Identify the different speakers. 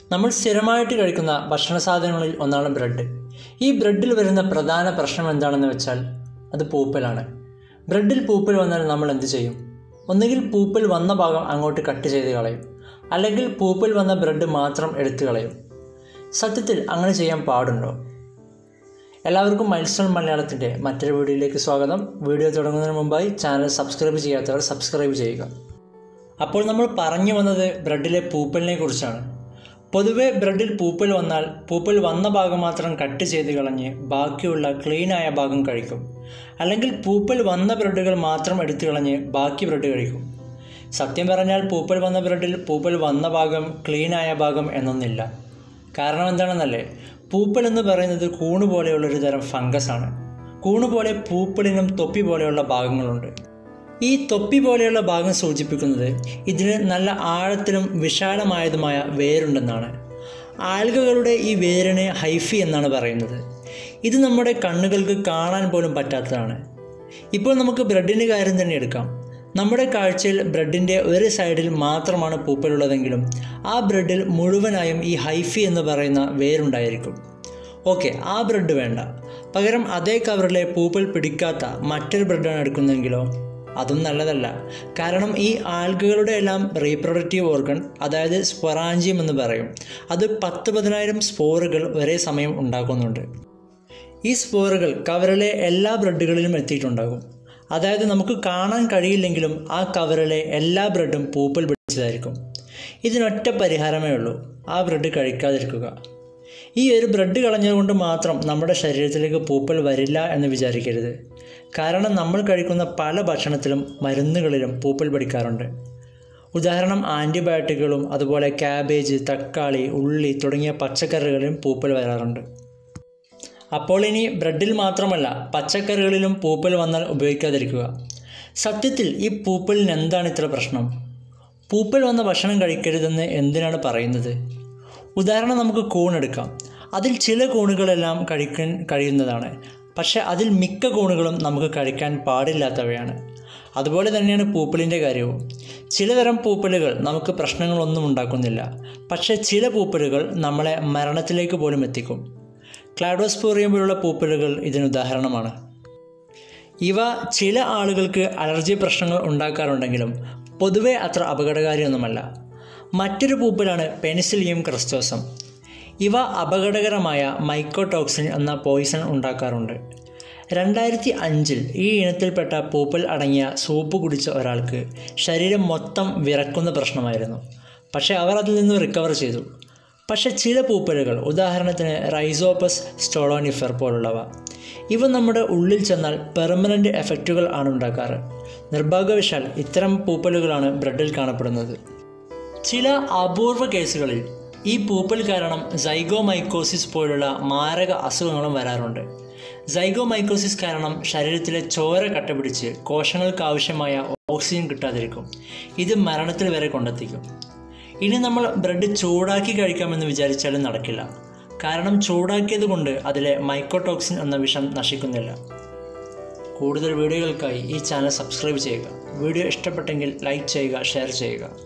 Speaker 1: നമ്മൾ സ്ഥിരമായിട്ട് കഴിക്കുന്ന ഭക്ഷണ സാധനങ്ങളിൽ ഒന്നാണ് ബ്രെഡ് ഈ ബ്രെഡിൽ വരുന്ന പ്രധാന പ്രശ്നം എന്താണെന്ന് വെച്ചാൽ അത് പൂപ്പലാണ് ബ്രെഡിൽ പൂപ്പൽ വന്നാൽ നമ്മൾ എന്ത് ചെയ്യും ഒന്നുകിൽ പൂപ്പൽ വന്ന ഭാഗം അങ്ങോട്ട് കട്ട് ചെയ്ത് കളയും അല്ലെങ്കിൽ പൂപ്പൽ വന്ന ബ്രെഡ് മാത്രം എടുത്തു കളയും സത്യത്തിൽ അങ്ങനെ ചെയ്യാൻ പാടുണ്ടോ എല്ലാവർക്കും മൈൽസ്റ്റോൺ മലയാളത്തിൻ്റെ മറ്റൊരു വീഡിയോയിലേക്ക് സ്വാഗതം വീഡിയോ തുടങ്ങുന്നതിന് മുമ്പായി ചാനൽ സബ്സ്ക്രൈബ് ചെയ്യാത്തവർ സബ്സ്ക്രൈബ് ചെയ്യുക അപ്പോൾ നമ്മൾ പറഞ്ഞു വന്നത് ബ്രെഡിലെ പൂപ്പലിനെ കുറിച്ചാണ് പൊതുവെ ബ്രെഡിൽ പൂപ്പൽ വന്നാൽ പൂപ്പൽ വന്ന ഭാഗം മാത്രം കട്ട് ചെയ്ത് കളഞ്ഞ് ബാക്കിയുള്ള ക്ലീനായ ഭാഗം കഴിക്കും അല്ലെങ്കിൽ പൂപ്പൽ വന്ന ബ്രെഡുകൾ മാത്രം എടുത്തു കളഞ്ഞ് ബാക്കി ബ്രെഡ് കഴിക്കും സത്യം പറഞ്ഞാൽ പൂപ്പൽ വന്ന ബ്രെഡിൽ പൂപ്പൽ വന്ന ഭാഗം ക്ലീനായ ഭാഗം എന്നൊന്നില്ല കാരണം എന്താണെന്നല്ലേ പൂപ്പൽ എന്ന് പറയുന്നത് കൂണ് പോലെയുള്ള ഒരു തരം ഫംഗസ് ആണ് കൂണ് പോലെ പൂപ്പലിനും തൊപ്പി പോലെയുള്ള ഭാഗങ്ങളുണ്ട് ഈ തൊപ്പി പോലെയുള്ള ഭാഗം സൂചിപ്പിക്കുന്നത് ഇതിന് നല്ല ആഴത്തിലും വിശാലമായതുമായ വേരുണ്ടെന്നാണ് ആൽഗകളുടെ ഈ വേരിനെ ഹൈഫി എന്നാണ് പറയുന്നത് ഇത് നമ്മുടെ കണ്ണുകൾക്ക് കാണാൻ പോലും പറ്റാത്തതാണ് ഇപ്പോൾ നമുക്ക് ബ്രെഡിൻ്റെ കാര്യം തന്നെ എടുക്കാം നമ്മുടെ കാഴ്ചയിൽ ബ്രെഡിൻ്റെ ഒരു സൈഡിൽ മാത്രമാണ് പൂപ്പലുള്ളതെങ്കിലും ആ ബ്രെഡിൽ മുഴുവനായും ഈ ഹൈഫി എന്ന് പറയുന്ന വേരുണ്ടായിരിക്കും ഓക്കെ ആ ബ്രെഡ് വേണ്ട പകരം അതേ കവറിലെ പൂപ്പൽ പിടിക്കാത്ത മറ്റൊരു ബ്രെഡാണ് എടുക്കുന്നതെങ്കിലോ അതും നല്ലതല്ല കാരണം ഈ ആൽഗകളുടെ എല്ലാം റീപ്രൊഡക്റ്റീവ് ഓർഗൺ അതായത് സ്പൊറാഞ്ചിയം എന്ന് പറയും അത് പത്ത് പതിനായിരം സ്പോറുകൾ ഒരേ സമയം ഉണ്ടാക്കുന്നുണ്ട് ഈ സ്പോറുകൾ കവറിലെ എല്ലാ ബ്രെഡുകളിലും എത്തിയിട്ടുണ്ടാകും അതായത് നമുക്ക് കാണാൻ കഴിയില്ലെങ്കിലും ആ കവറിലെ എല്ലാ ബ്രെഡും പൂപ്പൽ പിടിച്ചതായിരിക്കും ഇതിനൊറ്റ പരിഹാരമേ ഉള്ളൂ ആ ബ്രെഡ് കഴിക്കാതിരിക്കുക ഈ ഒരു ബ്രെഡ് കളഞ്ഞതുകൊണ്ട് മാത്രം നമ്മുടെ ശരീരത്തിലേക്ക് പൂപ്പൽ വരില്ല എന്ന് വിചാരിക്കരുത് കാരണം നമ്മൾ കഴിക്കുന്ന പല ഭക്ഷണത്തിലും മരുന്നുകളിലും പൂപ്പൽ പിടിക്കാറുണ്ട് ഉദാഹരണം ആൻറ്റിബയോട്ടിക്കുകളും അതുപോലെ ക്യാബേജ് തക്കാളി ഉള്ളി തുടങ്ങിയ പച്ചക്കറികളിലും പൂപ്പൽ വരാറുണ്ട് അപ്പോൾ ഇനി ബ്രെഡിൽ മാത്രമല്ല പച്ചക്കറികളിലും പൂപ്പൽ വന്നാൽ ഉപയോഗിക്കാതിരിക്കുക സത്യത്തിൽ ഈ പൂപ്പലിന് എന്താണ് ഇത്ര പ്രശ്നം പൂപ്പൽ വന്ന ഭക്ഷണം കഴിക്കരുതെന്ന് എന്തിനാണ് പറയുന്നത് ഉദാഹരണം നമുക്ക് കൂണെടുക്കാം അതിൽ ചില കൂണുകളെല്ലാം കഴിക്കാൻ കഴിയുന്നതാണ് പക്ഷേ അതിൽ മിക്ക കൂണുകളും നമുക്ക് കഴിക്കാൻ പാടില്ലാത്തവയാണ് അതുപോലെ തന്നെയാണ് പൂപ്പലിൻ്റെ കാര്യവും ചിലതരം പൂപ്പലുകൾ നമുക്ക് പ്രശ്നങ്ങളൊന്നും ഉണ്ടാക്കുന്നില്ല പക്ഷേ ചില പൂപ്പലുകൾ നമ്മളെ മരണത്തിലേക്ക് പോലും എത്തിക്കും ക്ലാഡോസ്പോറിയം പോലുള്ള പൂപ്പലുകൾ ഇതിന് ഉദാഹരണമാണ് ഇവ ചില ആളുകൾക്ക് അലർജി പ്രശ്നങ്ങൾ ഉണ്ടാക്കാറുണ്ടെങ്കിലും പൊതുവെ അത്ര അപകടകാരിയൊന്നുമല്ല മറ്റൊരു പൂപ്പലാണ് പെനിസിലിയം ക്രിസ്റ്റോസം ഇവ അപകടകരമായ മൈക്കോടോക്സിൻ എന്ന പോയിസൺ ഉണ്ടാക്കാറുണ്ട് രണ്ടായിരത്തി അഞ്ചിൽ ഈ ഇനത്തിൽപ്പെട്ട പൂപ്പൽ അടങ്ങിയ സൂപ്പ് കുടിച്ച ഒരാൾക്ക് ശരീരം മൊത്തം വിറക്കുന്ന പ്രശ്നമായിരുന്നു പക്ഷേ അവർ അതിൽ നിന്ന് റിക്കവർ ചെയ്തു പക്ഷേ ചില പൂപ്പലുകൾ ഉദാഹരണത്തിന് റൈസോപ്പസ് സ്റ്റോളോനിഫർ പോലുള്ളവ ഇവ നമ്മുടെ ഉള്ളിൽ ചെന്നാൽ പെർമനൻ്റ് എഫക്റ്റുകൾ ആണ് ഉണ്ടാക്കാറ് നിർഭാഗ്യവശാൽ ഇത്തരം പൂപ്പലുകളാണ് ബ്രെഡിൽ കാണപ്പെടുന്നത് ചില അപൂർവ കേസുകളിൽ ഈ പൂപ്പൽ കാരണം സൈഗോമൈക്കോസിസ് പോലുള്ള മാരക അസുഖങ്ങളും വരാറുണ്ട് സൈഗോമൈക്കോസിസ് കാരണം ശരീരത്തിലെ ചോര കട്ടപിടിച്ച് കോശങ്ങൾക്ക് ആവശ്യമായ ഓക്സിജൻ കിട്ടാതിരിക്കും ഇത് മരണത്തിൽ വരെ കൊണ്ടെത്തിക്കും ഇനി നമ്മൾ ബ്രെഡ് ചൂടാക്കി കഴിക്കാമെന്ന് വിചാരിച്ചാലും നടക്കില്ല കാരണം ചൂടാക്കിയത് കൊണ്ട് അതിലെ മൈക്കോടോക്സിൻ എന്ന വിഷം നശിക്കുന്നില്ല കൂടുതൽ വീഡിയോകൾക്കായി ഈ ചാനൽ സബ്സ്ക്രൈബ് ചെയ്യുക വീഡിയോ ഇഷ്ടപ്പെട്ടെങ്കിൽ ലൈക്ക് ചെയ്യുക ഷെയർ ചെയ്യുക